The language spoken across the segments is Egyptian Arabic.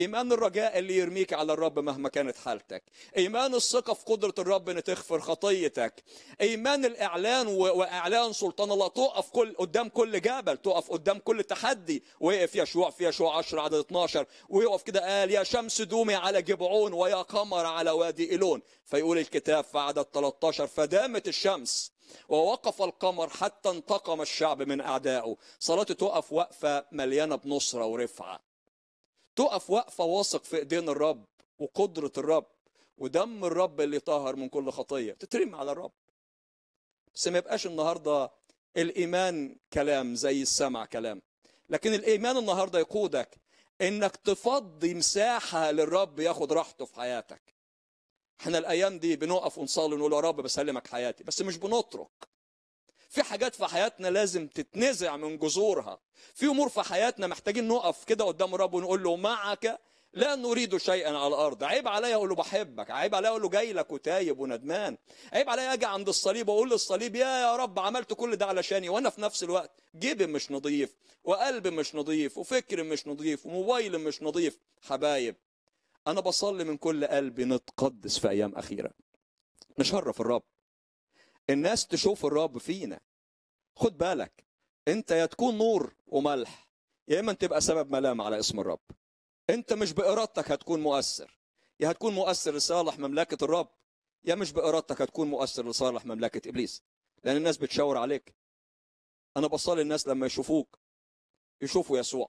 إيمان الرجاء اللي يرميك على الرب مهما كانت حالتك إيمان الثقة في قدرة الرب أن تغفر خطيتك إيمان الإعلان و... وإعلان سلطان الله تقف كل قدام كل جبل تقف قدام كل تحدي وقف يشوع في يشوع 10 عدد 12 ويقف كده قال يا شمس دومي على جبعون ويا قمر على وادي إيلون فيقول الكتاب في عدد 13 فدامت الشمس ووقف القمر حتى انتقم الشعب من أعدائه صلاته تقف وقفة مليانة بنصرة ورفعة تقف وقفة واثق في ايدين الرب وقدرة الرب ودم الرب اللي طهر من كل خطية تترمي على الرب بس ما يبقاش النهاردة الإيمان كلام زي السمع كلام لكن الإيمان النهاردة يقودك إنك تفضي مساحة للرب ياخد راحته في حياتك احنا الأيام دي بنقف ونصلي ونقول يا رب بسلمك حياتي بس مش بنترك في حاجات في حياتنا لازم تتنزع من جذورها في امور في حياتنا محتاجين نقف كده قدام الرب ونقول له معك لا نريد شيئا على الارض عيب عليا اقول له بحبك عيب عليا اقول له جاي لك وتايب وندمان عيب عليا اجي عند الصليب واقول للصليب يا يا رب عملت كل ده علشاني وانا في نفس الوقت جيبي مش نظيف وقلبي مش نظيف وفكري مش نظيف وموبايلي مش نظيف حبايب انا بصلي من كل قلبي نتقدس في ايام اخيره نشرف الرب الناس تشوف الرب فينا خد بالك انت يا تكون نور وملح يا اما تبقى سبب ملام على اسم الرب انت مش بارادتك هتكون مؤثر يا هتكون مؤثر لصالح مملكه الرب يا مش بارادتك هتكون مؤثر لصالح مملكه ابليس لان الناس بتشاور عليك انا بصلي الناس لما يشوفوك يشوفوا يسوع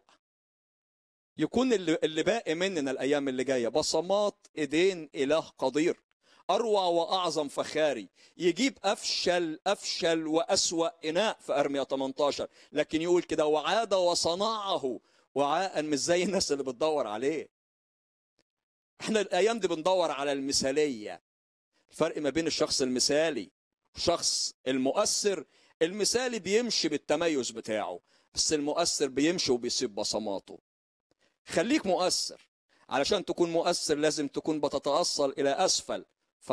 يكون اللي, اللي باقي مننا الايام اللي جايه بصمات ايدين اله قدير اروع واعظم فخاري يجيب افشل افشل واسوا اناء في ارميا 18 لكن يقول كده وعاد وصنعه وعاء مش زي الناس اللي بتدور عليه احنا الايام دي بندور على المثاليه الفرق ما بين الشخص المثالي والشخص المؤثر المثالي بيمشي بالتميز بتاعه بس المؤثر بيمشي وبيسيب بصماته خليك مؤثر علشان تكون مؤثر لازم تكون بتتأصل إلى أسفل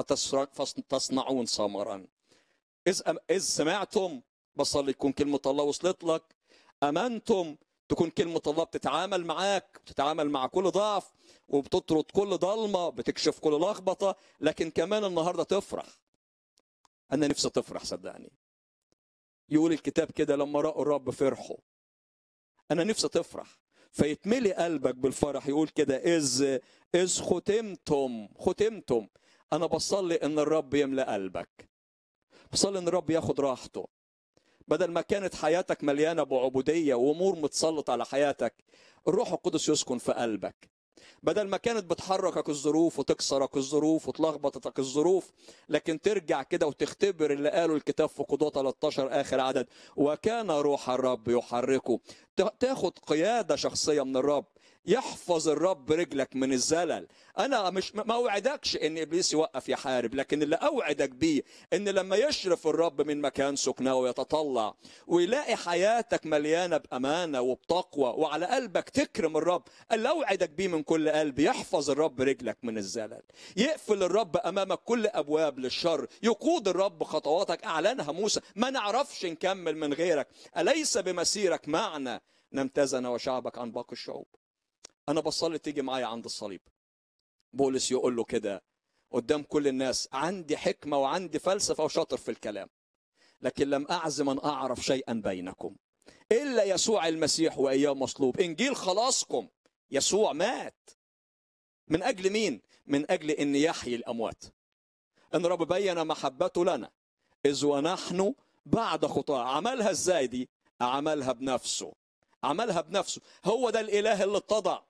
فتصنعون ثمرا إذ, إذ سمعتم بصلي تكون كلمة الله وصلت لك أمنتم تكون كلمة الله بتتعامل معاك بتتعامل مع كل ضعف وبتطرد كل ضلمة بتكشف كل لخبطة لكن كمان النهاردة تفرح أنا نفسي تفرح صدقني يقول الكتاب كده لما رأوا الرب فرحوا أنا نفسي تفرح فيتملي قلبك بالفرح يقول كده إذ إذ ختمتم ختمتم أنا بصلي إن الرب يملأ قلبك بصلي إن الرب ياخد راحته بدل ما كانت حياتك مليانة بعبودية وأمور متسلط على حياتك الروح القدس يسكن في قلبك بدل ما كانت بتحركك الظروف وتكسرك الظروف وتلخبطتك الظروف لكن ترجع كده وتختبر اللي قاله الكتاب في قضاة 13 آخر عدد وكان روح الرب يحركه تاخد قيادة شخصية من الرب يحفظ الرب رجلك من الزلل انا مش ما اوعدكش ان ابليس يوقف يحارب لكن اللي اوعدك بيه ان لما يشرف الرب من مكان سكنه ويتطلع ويلاقي حياتك مليانه بامانه وبتقوى وعلى قلبك تكرم الرب اللي اوعدك بيه من كل قلب يحفظ الرب رجلك من الزلل يقفل الرب امامك كل ابواب للشر يقود الرب خطواتك اعلنها موسى ما نعرفش نكمل من غيرك اليس بمسيرك معنا نمتزنا وشعبك عن باقي الشعوب انا بصلي تيجي معايا عند الصليب بولس يقول له كده قدام كل الناس عندي حكمه وعندي فلسفه وشاطر في الكلام لكن لم اعزم ان اعرف شيئا بينكم الا يسوع المسيح واياه مصلوب انجيل خلاصكم يسوع مات من اجل مين من اجل ان يحيي الاموات ان رب بين محبته لنا اذ ونحن بعد خطاه عملها ازاي دي عملها بنفسه عملها بنفسه هو ده الاله اللي اتضع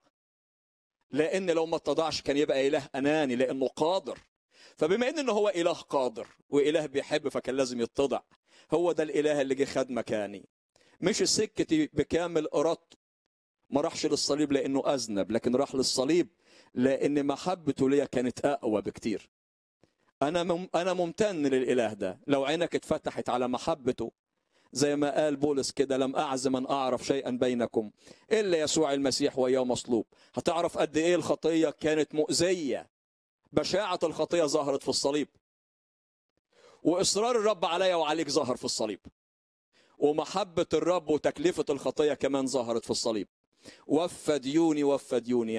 لان لو ما اتضعش كان يبقى اله اناني لانه قادر فبما ان هو اله قادر واله بيحب فكان لازم يتضع هو ده الاله اللي جه خد مكاني مش سكتي بكامل ارادته ما راحش للصليب لانه اذنب لكن راح للصليب لان محبته ليا كانت اقوى بكتير انا مم انا ممتن للاله ده لو عينك اتفتحت على محبته زي ما قال بولس كده لم أعزم أن أعرف شيئا بينكم إلا يسوع المسيح وإياه مصلوب هتعرف قد إيه الخطية كانت مؤذية بشاعة الخطية ظهرت في الصليب وإصرار الرب عليا وعليك ظهر في الصليب ومحبة الرب وتكلفة الخطية كمان ظهرت في الصليب وفى ديوني وفى ديوني